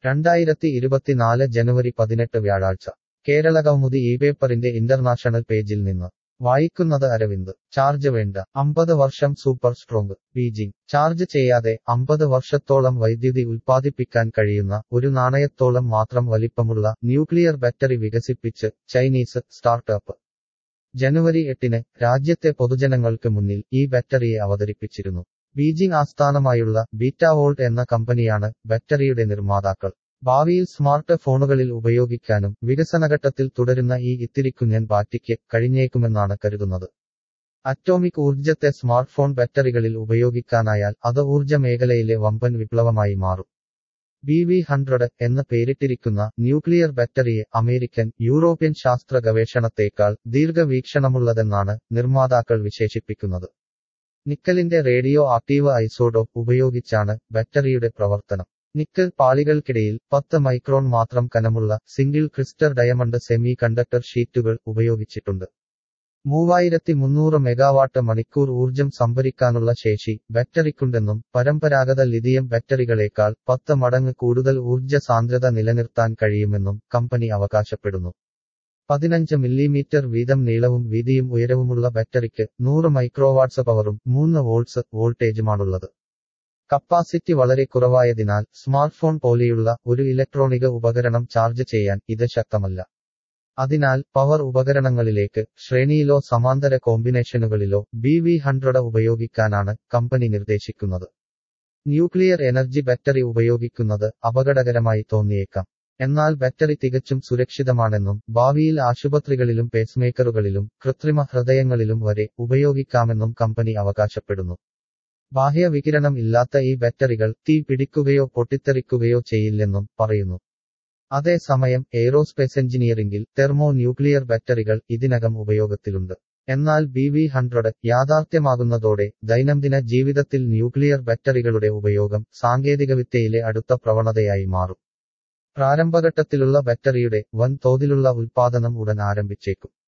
രണ്ടായിരത്തി ഇരുപത്തിനാല് ജനുവരി പതിനെട്ട് വ്യാഴാഴ്ച കേരള കൗമുദി ഈ പേപ്പറിന്റെ ഇന്റർനാഷണൽ പേജിൽ നിന്ന് വായിക്കുന്നത് അരവിന്ദ് ചാർജ് വേണ്ട അമ്പത് വർഷം സൂപ്പർ സ്ട്രോങ് ബീജിംഗ് ചാർജ് ചെയ്യാതെ അമ്പത് വർഷത്തോളം വൈദ്യുതി ഉൽപ്പാദിപ്പിക്കാൻ കഴിയുന്ന ഒരു നാണയത്തോളം മാത്രം വലിപ്പമുള്ള ന്യൂക്ലിയർ ബാറ്ററി വികസിപ്പിച്ച് ചൈനീസ് സ്റ്റാർട്ടപ്പ് ജനുവരി എട്ടിന് രാജ്യത്തെ പൊതുജനങ്ങൾക്ക് മുന്നിൽ ഈ ബാറ്ററിയെ അവതരിപ്പിച്ചിരുന്നു ബീജിംഗ് ആസ്ഥാനമായുള്ള ബീറ്റാവോൾട്ട് എന്ന കമ്പനിയാണ് ബാറ്ററിയുടെ നിർമ്മാതാക്കൾ ഭാവിയിൽ സ്മാർട്ട് ഫോണുകളിൽ ഉപയോഗിക്കാനും വികസനഘട്ടത്തിൽ തുടരുന്ന ഈ ഇത്തിരിക്കുഞ്ഞൻ ബാറ്റിക്ക് കഴിഞ്ഞേക്കുമെന്നാണ് കരുതുന്നത് അറ്റോമിക് ഊർജ്ജത്തെ സ്മാർട്ട്ഫോൺ ബാറ്ററികളിൽ ഉപയോഗിക്കാനായാൽ അത് ഊർജ്ജ മേഖലയിലെ വമ്പൻ വിപ്ലവമായി മാറും ബി വി ഹൺഡ്രഡ് എന്ന് പേരിട്ടിരിക്കുന്ന ന്യൂക്ലിയർ ബാറ്ററിയെ അമേരിക്കൻ യൂറോപ്യൻ ശാസ്ത്ര ഗവേഷണത്തേക്കാൾ ദീർഘവീക്ഷണമുള്ളതെന്നാണ് നിർമ്മാതാക്കൾ വിശേഷിപ്പിക്കുന്നത് നിക്കലിന്റെ റേഡിയോ ആക്റ്റീവ് ഐസോഡോപ്പ് ഉപയോഗിച്ചാണ് ബാറ്ററിയുടെ പ്രവർത്തനം നിക്കൽ പാളികൾക്കിടയിൽ പത്ത് മൈക്രോൺ മാത്രം കനമുള്ള single crystal diamond semiconductor ഷീറ്റുകൾ ഉപയോഗിച്ചിട്ടുണ്ട് മൂവായിരത്തി മുന്നൂറ് മെഗാവാട്ട് മണിക്കൂർ ഊർജം സംഭരിക്കാനുള്ള ശേഷി ബാറ്ററിക്കുണ്ടെന്നും പരമ്പരാഗത ലിഥിയം ബാറ്ററികളേക്കാൾ പത്ത് മടങ്ങ് കൂടുതൽ ഊർജ്ജ സാന്ദ്രത നിലനിർത്താൻ കഴിയുമെന്നും കമ്പനി അവകാശപ്പെടുന്നു പതിനഞ്ച് മില്ലിമീറ്റർ വീതം നീളവും വീതിയും ഉയരവുമുള്ള ബാറ്ററിക്ക് നൂറ് മൈക്രോവാട്ട്സ് പവറും മൂന്ന് വോൾട്സ് വോൾട്ടേജുമാണുള്ളത് കപ്പാസിറ്റി വളരെ കുറവായതിനാൽ സ്മാർട്ട്ഫോൺ പോലെയുള്ള ഒരു ഇലക്ട്രോണിക ഉപകരണം ചാർജ് ചെയ്യാൻ ഇത് ശക്തമല്ല അതിനാൽ പവർ ഉപകരണങ്ങളിലേക്ക് ശ്രേണിയിലോ സമാന്തര കോമ്പിനേഷനുകളിലോ ബി വി ഹൺഡ്രഡ് ഉപയോഗിക്കാനാണ് കമ്പനി നിർദ്ദേശിക്കുന്നത് ന്യൂക്ലിയർ എനർജി ബാറ്ററി ഉപയോഗിക്കുന്നത് അപകടകരമായി തോന്നിയേക്കാം എന്നാൽ ബാറ്ററി തികച്ചും സുരക്ഷിതമാണെന്നും ഭാവിയിൽ ആശുപത്രികളിലും പേസ്മേക്കറുകളിലും കൃത്രിമ ഹൃദയങ്ങളിലും വരെ ഉപയോഗിക്കാമെന്നും കമ്പനി അവകാശപ്പെടുന്നു ബാഹ്യ വികിരണം ഇല്ലാത്ത ഈ ബാറ്ററികൾ തീ പിടിക്കുകയോ പൊട്ടിത്തെറിക്കുകയോ ചെയ്യില്ലെന്നും പറയുന്നു അതേസമയം എയ്റോസ്പേസ് എഞ്ചിനീയറിംഗിൽ തെർമോ ന്യൂക്ലിയർ ബാറ്ററികൾ ഇതിനകം ഉപയോഗത്തിലുണ്ട് എന്നാൽ ബി വി ഹൺഡ്രഡ് യാഥാർത്ഥ്യമാകുന്നതോടെ ദൈനംദിന ജീവിതത്തിൽ ന്യൂക്ലിയർ ബാറ്ററികളുടെ ഉപയോഗം സാങ്കേതികവിദ്യയിലെ അടുത്ത പ്രവണതയായി മാറും പ്രാരംഭഘട്ടത്തിലുള്ള ബാറ്ററിയുടെ വൻ തോതിലുള്ള ഉൽപാദനം ഉടൻ ആരംഭിച്ചേക്കും